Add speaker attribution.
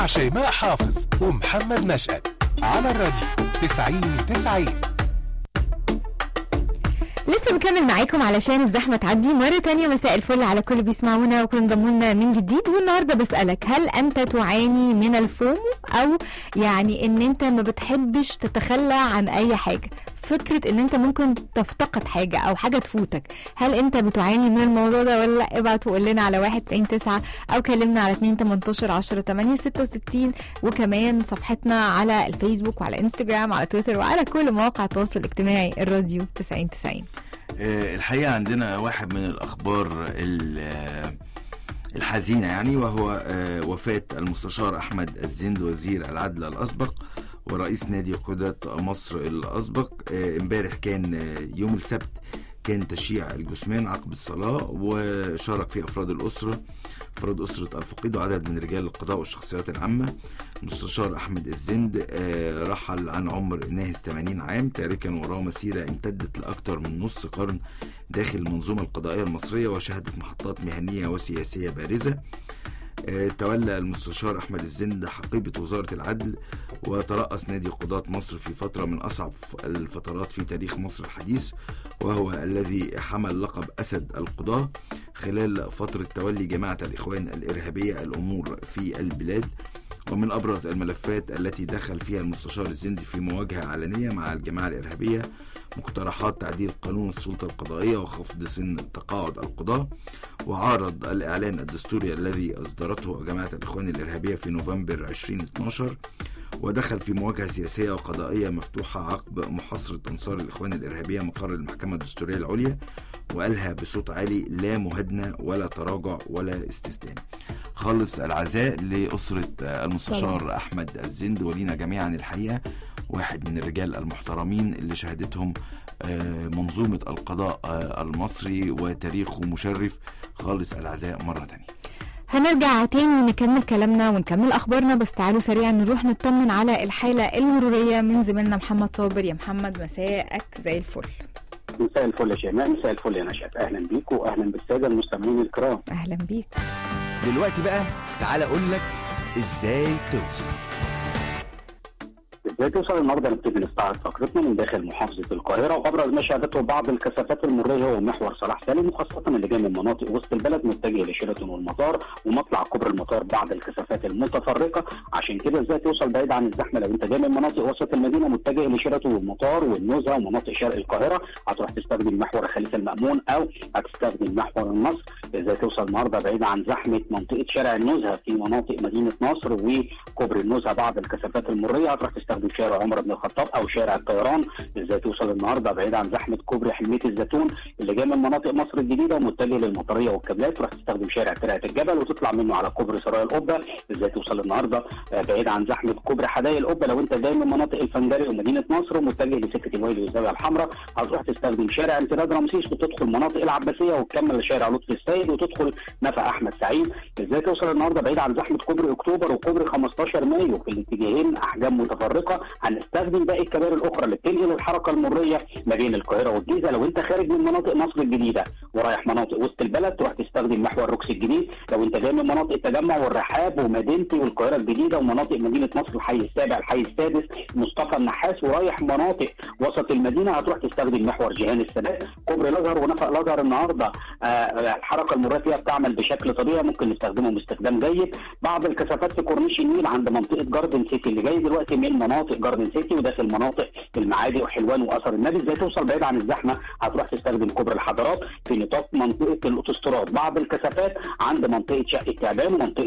Speaker 1: شيماء حافظ ومحمد نشأت على الراديو 90 90
Speaker 2: لسه بكمل معاكم علشان الزحمه تعدي مره تانية مساء الفل على كل بيسمعونا وكل انضموا لنا من جديد والنهارده بسالك هل انت تعاني من الفومو او يعني ان انت ما بتحبش تتخلى عن اي حاجه فكرة ان انت ممكن تفتقد حاجة او حاجة تفوتك هل انت بتعاني من الموضوع ده ولا لا ابعت وقول لنا على واحد تسعين تسعة او كلمنا على اتنين تمنتاشر عشرة تمانية ستة وستين وكمان صفحتنا على الفيسبوك وعلى انستجرام وعلى تويتر وعلى كل مواقع التواصل الاجتماعي الراديو تسعين تسعين
Speaker 3: آه، الحقيقة عندنا واحد من الأخبار ال- آه، الحزينة يعني وهو آه، وفاة المستشار أحمد الزند وزير العدل الأسبق ورئيس نادي قادة مصر الأسبق آه، امبارح كان آه، يوم السبت كان تشييع الجثمان عقب الصلاة وشارك في أفراد الأسرة أفراد أسرة الفقيد وعدد من رجال القضاء والشخصيات العامة المستشار أحمد الزند آه، رحل عن عمر ناهز 80 عام تاركا وراه مسيرة امتدت لأكثر من نص قرن داخل المنظومة القضائية المصرية وشهدت محطات مهنية وسياسية بارزة آه، تولى المستشار أحمد الزند حقيبة وزارة العدل وترأس نادي قضاة مصر في فترة من أصعب الفترات في تاريخ مصر الحديث وهو الذي حمل لقب أسد القضاة خلال فترة تولي جماعة الإخوان الإرهابية الأمور في البلاد ومن أبرز الملفات التي دخل فيها المستشار الزندي في مواجهة علنية مع الجماعة الإرهابية مقترحات تعديل قانون السلطة القضائية وخفض سن تقاعد القضاة وعارض الإعلان الدستوري الذي أصدرته جماعة الإخوان الإرهابية في نوفمبر 2012 ودخل في مواجهة سياسية وقضائية مفتوحة عقب محاصرة أنصار الإخوان الإرهابية مقر المحكمة الدستورية العليا وقالها بصوت عالي لا مهادنة ولا تراجع ولا استسلام خالص العزاء لأسرة آه، المستشار
Speaker 2: طبعاً.
Speaker 3: أحمد الزند ولينا جميعا الحقيقة واحد من الرجال المحترمين اللي شهدتهم آه، منظومة القضاء آه، المصري وتاريخه مشرف خالص العزاء مرة تانية
Speaker 2: هنرجع تاني نكمل كلامنا ونكمل اخبارنا بس تعالوا سريعا نروح نطمن على الحاله المروريه من زميلنا محمد صابر يا محمد مساءك زي الفل
Speaker 4: مساء الفل يا شيماء مساء الفل يا نشأت اهلا بيكم واهلا بالساده المستمعين الكرام
Speaker 2: اهلا بيك
Speaker 5: دلوقتي بقى تعالى اقول لك ازاي توصل
Speaker 4: ازاي توصل النهارده نبتدي نستعرض فقرتنا من داخل محافظه القاهره وابرز ما شهدته بعض الكثافات المريه هو محور صلاح سالم وخاصه اللي جاي من مناطق وسط البلد متجه لشيراتون والمطار ومطلع كوبري المطار بعض الكثافات المتفرقه عشان كده ازاي توصل بعيد عن الزحمه لو انت جاي من مناطق وسط المدينه متجه لشيراتون والمطار والنزهه ومناطق شرق القاهره هتروح تستخدم محور خليفه المامون او هتستخدم محور النصر ازاي توصل النهارده بعيد عن زحمه منطقه شارع النزهه في مناطق مدينه نصر وكوبري النزهه بعض الكثافات المريه هتروح تستخدم شارع عمر بن الخطاب او شارع الطيران ازاي توصل النهارده بعيد عن زحمه كوبري حلميه الزيتون اللي جاي من مناطق مصر الجديده ومتجه للمطريه والكابلات تروح تستخدم شارع ترعه الجبل وتطلع منه على كوبري سرايا القبه ازاي توصل النهارده آه، بعيد عن زحمه كوبري حدائق القبه لو انت جاي من مناطق الفنجري ومدينه نصر ومتجه لسكه الويل والزاويه الحمراء هتروح تستخدم شارع امتداد رمسيس وتدخل مناطق العباسيه وتكمل لشارع لطفي السيد وتدخل نفق احمد سعيد ازاي توصل النهارده بعيد عن زحمه كوبري اكتوبر وكوبري 15 مايو في الاتجاهين احجام متفرقه هنستخدم باقي الكباري الاخرى اللي بتنقل الحركه المريه ما بين القاهره والجيزه لو انت خارج من مناطق مصر الجديده ورايح مناطق وسط البلد تروح تستخدم محور روكس الجديد لو انت جاي من مناطق التجمع والرحاب ومدينتي والقاهره الجديده ومناطق مدينه نصر الحي السابع الحي السادس مصطفى النحاس ورايح مناطق وسط المدينه هتروح تستخدم محور جهان السادات كوبري الازهر ونفق الازهر النهارده آه، الحركه المريه فيها بتعمل بشكل طبيعي ممكن نستخدمهم استخدام جيد بعض الكثافات في كورنيش النيل عند منطقه جاردن سيتي اللي جاي دلوقتي من مناطق جاردن سيتي وداخل مناطق المعادي وحلوان واثر النبي ازاي توصل بعيد عن الزحمه هتروح تستخدم كوبري الحضارات في نطاق منطقه الاوتوستراد بعض الكثافات عند منطقه شقه تعبان ومنطقه